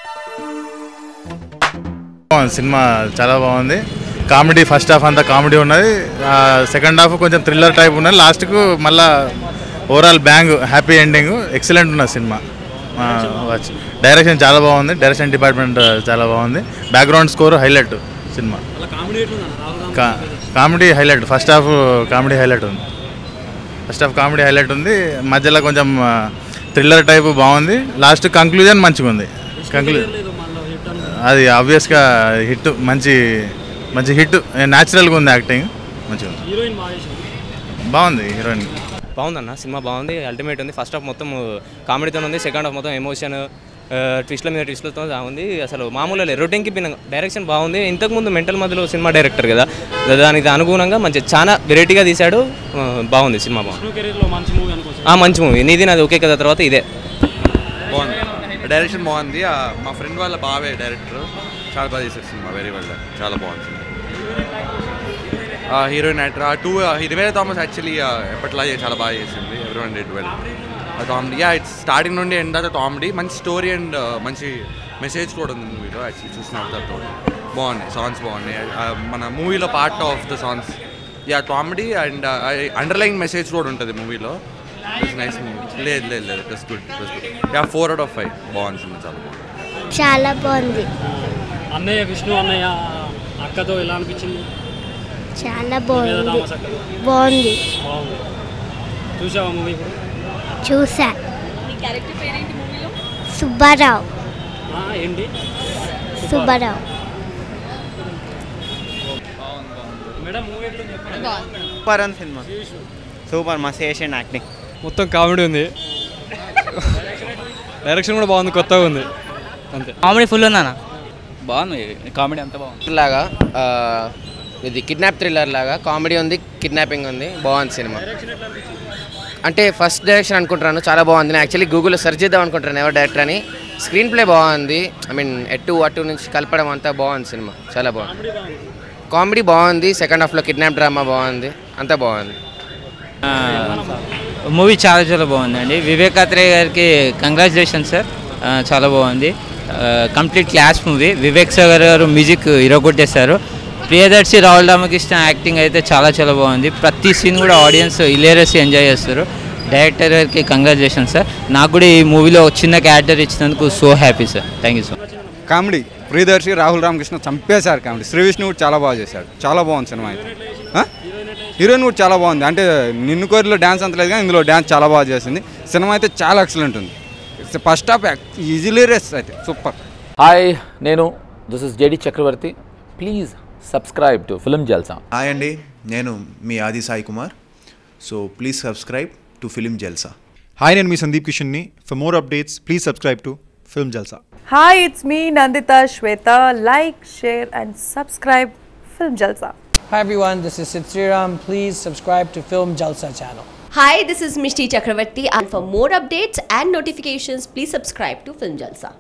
బాగుంది సినిమా చాలా బాగుంది కామెడీ ఫస్ట్ హాఫ్ అంతా కామెడీ ఉన్నది సెకండ్ హాఫ్ కొంచెం థ్రిల్లర్ టైప్ ఉన్నది లాస్ట్కు మళ్ళా overall bang happy ending excellent ఉన్నది సినిమా ఆ, వాచ్ డైరెక్షన్ చాలా బాగుంది డైరెక్షన్ డిపార్ట్మెంట్ చాలా బాగుంది బ్యాక్గ్రౌండ్ స్కోర్ హైలైట్ సినిమా అలా కామెడీ ఎట్లుందన్న రాహుల్ గాంధీ కా comedy highlight first half comedy highlight ఉంది ఫస్ట్ హాఫ్ కామెడీ హైలైట్ ఉంది మధ్యలో కొంచెం థ్రిల్లర్ టైప్ బాగుంది లాస్ట్ కంక్లూజన్ మంచిగా ఉంది కంక్లూజన్ లేదు మళ్ళీ హిట్ అని అది ఆబ్వియస్గా హిట్ మంచి మంచి హిట్ న్యాచురల్గా ఉంది యాక్టింగ్ మంచిగా ఉంది హీరోయిన్ బాగా చేసింది బాగుంది హీరోయిన్ బాగుందన్న సినిమా బాగుంది అల్టిమేట్ ఉంది ఫస్ట్ హాఫ్ మొత్తం కామెడీతో ఉంది సెకండ్ హాఫ్ మొత్తం ఎమోషన్ ట్విస్ట్ల మీద ట్విస్ట్లతో ఉంది అసలు మామూలుగా లేదు రొటీన్కి భిన్న డైరెక్షన్ బాగుంది ఇంతకుముందు మెంటల్ మధ్యలో సినిమా డైరెక్టర్ కదా దానికి అనుగుణంగా మంచి చాలా వెరైటీగా తీశాడు ఆ, బాగుంది సినిమా బాగుంది విష్ణు కెరీర్లో మంచి మూవీ అనుకోవచ్చు ఆ, మంచి మూవీ నీది నాది ఓకే కదా తర్వాత ఇదే బాగుంది డైరెక్షన్ బాగుంది ఆ, మా ఫ్రెండ్ వాళ్ళ బావే డైరెక్టర్ చాలా బాగా చేశారు సినిమా వెరీ వెల్ చాలా బాగుంది హీరోయిన్ యాక్టర్ ఆ టూ హిరివేల థామస్ యాక్చువల్లీ ఎప్పట్లా చాలా బాగా చేసింది every one did well comedy yeah it's starting నుండి ఎండ్ దాకా కామెడీ మంచి స్టోరీ అండ్ మంచి మెసేజ్ కూడా ఉంది మూవీలో యాక్చువల్లీ చూసిన అవుతారు బాగున్నాయి సాంగ్స్ బాగున్నాయి ఆ, మన మూవీలో part of the songs yeah comedy and underline message కూడా ఉంటుంది మూవీలో ఇట్స్ నైస్ మూవీ లేదు లేదు లేదు it's good it's good yeah four out of five బాగుంది సినిమా చాలా బాగుంది చాలా బాగుంది అన్నయ్య విష్ణు అన్నయ్య అక్కతో ఎలా అనిపించింది చాలా మీద బాగుంది థామస్ అక్కతో బాగుంది బాగుంది చూసావా మూవీ ఇప్పుడు చూసా మీ క్యారెక్టర్ పేరేంటి మూవీలో సుబ్బారావు ఆ, ఏంటి సుబ్బారావు మేడం మూవీ ఎట్లా చెప్పండి సూపర్ అని సినిమా సూపర్ మస్తు చేసిండు యాక్టింగ్ మొత్తం కామెడీ ఉంది డైరెక్షన్ కూడా బాగుంది కొత్తగా ఉంది అంతే కామెడీ ఫుల్ ఉందన్న బాగుంది కామెడీ అంతా బాగుంది లాగా ఆ, ఇది కిడ్నాప్ థ్రిల్లర్ లాగా కామెడీ ఉంది కిడ్నాపింగ్ ఉంది బాగుంది సినిమా అంటే ఫస్ట్ డైరెక్షన్ అనుకుంటున్నాను చాలా బాగుంది నేను యాక్చువల్లీ గూగుల్లో సెర్చ్ చేద్దాం అనుకుంటున్నాను ఎవరు డైరెక్టర్ అని స్క్రీన్ ప్లే బాగుంది ఐ మీన్ ఎటు అటు నుంచి కలపడం అంతా బాగుంది సినిమా చాలా బాగుంది కామెడీ బాగుంది సెకండ్ హాఫ్లో కిడ్నాప్ డ్రామా బాగుంది అంతా బాగుంది మూవీ చాలా చాలా బాగుందండి వివేక్ అత్రేయ గారికి కంగ్రాచులేషన్ సార్ చాలా బాగుంది complete class movie Vivek Sagar garu music ఇరగొట్టేశారు ప్రియదర్శి రాహుల్ రామకృష్ణ యాక్టింగ్ అయితే చాలా చాలా బాగుంది ప్రతి సీన్ కూడా ఆడియన్స్ ఇలేరస్ ఎంజాయ్ చేస్తారు డైరెక్టర్ గారికి కంగ్రాచులేషన్ సార్ నాకు కూడా ఈ మూవీలో ఒక చిన్న క్యారెక్టర్ ఇచ్చినందుకు so happy sir thank you so much comedy Priyadarshi Rahul Ramakrishna చంపేశారు కామెడీ శ్రీ విష్ణు కూడా చాలా బాగా చేశాడు చాలా బాగుంది సినిమా అయితే ఆ? హీరోయిన్ కూడా చాలా బాగుంది అంటే నిన్ను కోరిలో డ్యాన్స్ అంత లేదు కానీ ఇందులో డ్యాన్స్ చాలా బాగా చేసింది సినిమా అయితే చాలా ఎక్సలెంట్ ఉంది ఫస్ట్ హాఫ్ ఈజీలీ రేస్ అయితే సూపర్ హాయ్ నేను this is JD Chakravarthi please subscribe to film Jalsa hi అండి నేను మీ Aadi Sai Kumar so please subscribe to film Jalsa hi నేను మీ సందీప్ కిషన్ని for more updates please subscribe to film Jalsa Hi, it's me Nandita Shweta. Like, share, and subscribe Film Jalsa. Hi everyone, this is Sid Sriram. Please subscribe to Film Jalsa channel. Hi, this is Mishti Chakravarti, and for more updates and notifications, please subscribe to Film Jalsa.